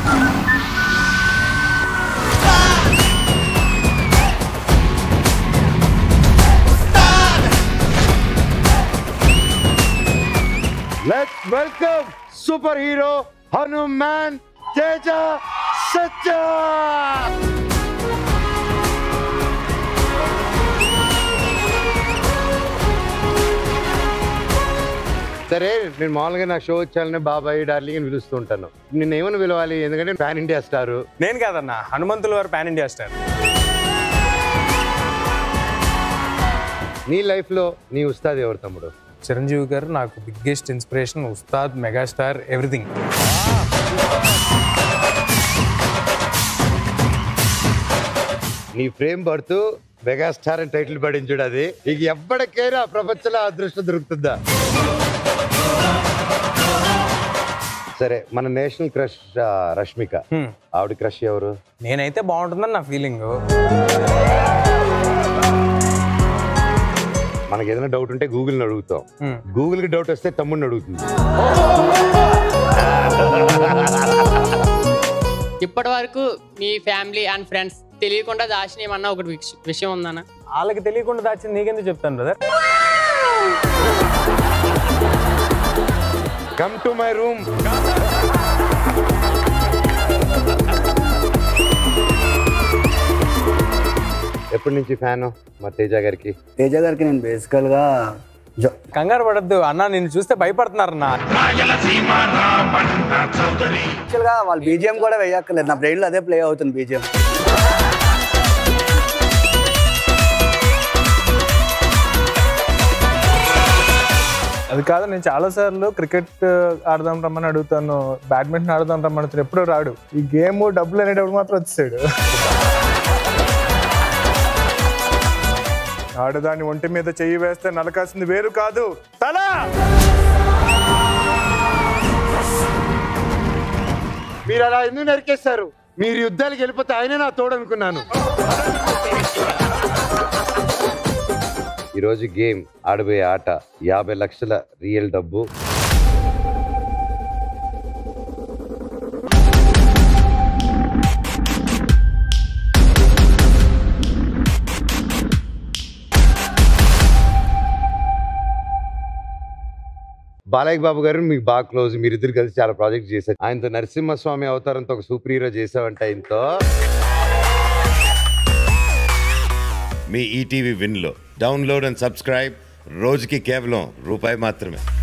let's welcome superhero Hanuman Teja Sajja సరే నేను మామూలుగా నా షో వచ్చాలని బాబాయ్ డార్లింగ్ అని పిలుస్తూ ఉంటాను నిన్ను ఏమని పిలవాలి ఎందుకంటే పాన్ ఇండియా స్టార్ నేను కాదన్నా హనుమంతుల వారు పాన్ ఇండియా స్టార్ నీ లైఫ్ లో నీ ఉస్తాద్ ఎవరు తమ్ముడు చిరంజీవి గారు నాకు బిగ్గెస్ట్ ఇన్స్పిరేషన్ ఉస్తాద్ మెగాస్టార్ ఎవ్రీథింగ్ నీ ఫ్రేమ్ పడుతూ మెగాస్టార్ అని టైటిల్ పడించుడు అది ఇక ఎప్పటికైనా ప్రపంచంలో ఆ అదృష్టం దొరుకుతుందా సరే మన నేషనల్ క్రష్ రష్మిక ఆవిడ క్రష్ ఎవరు నేనైతే బాగుంటుందని నా ఫీలింగ్ మనకి ఏదైనా డౌట్ ఉంటే గూగుల్ని అడుగుతాం గూగుల్కి డౌట్ వస్తే తమ్ముడిని అడుగుతుంది ఇప్పటి వరకు మీ ఫ్యామిలీ అండ్ ఫ్రెండ్స్ తెలియకుండా దాచిన ఏమన్నా ఒకటి విష- విషయం ఉందన్న వాళ్ళకి తెలియకుండా దాచింది నీకెందుకు చెప్తాను brother come to my room ఎప్పటి నుంచి ఫ్యాన్ మా తేజ గారికి తేజ గారికి నేను బేసికల్గా జో కంగారు పడద్దు అన్న నిన్ను చూస్తే భయపడుతున్నారన్నా యాక్చువల్గా వాళ్ళు బీజిఎం కూడా వేయక్కర్లేదు నా బ్రెయిన్లో అదే ప్లే అవుతుంది బీజిఎం అది కాదు నేను చాలా సార్లు క్రికెట్ ఆడదాం రమ్మని అడుగుతాను బ్యాడ్మింటన్ ఆడదాం రమ్మని అతను ఎప్పుడూ రాడు ఈ గేమ్ డబ్బులు అనేటప్పుడు మాత్రం వచ్చేసాడు ఆడదాని ఒంటి మీద చెయ్యి వేస్తే నలకాల్సింది వేరు కాదు తల మీరు అలా ఎందుకు నరికేస్తారు మీరు యుద్ధాలకు వెళ్ళిపోతే ఆయనే నా తోడు అనుకున్నాను ఈరోజు గేమ్ ఆడబోయే ఆట యాభై లక్షల రియల్ డబ్బు బాలయ్య బాబు గారు మీకు బాగా క్లోజ్ మీరిద్దరు కలిసి చాలా ప్రాజెక్ట్ చేశారు ఆయనతో నరసింహస్వామి అవతారంతో ఒక సూపర్ హీరో చేసావంటే ఆయనతో మీ ఈటీవీ విన్లో డౌన్లోడ్ అండ్ సబ్స్క్రైబ్ రోజుకి కేవలం రూపాయి మాత్రమే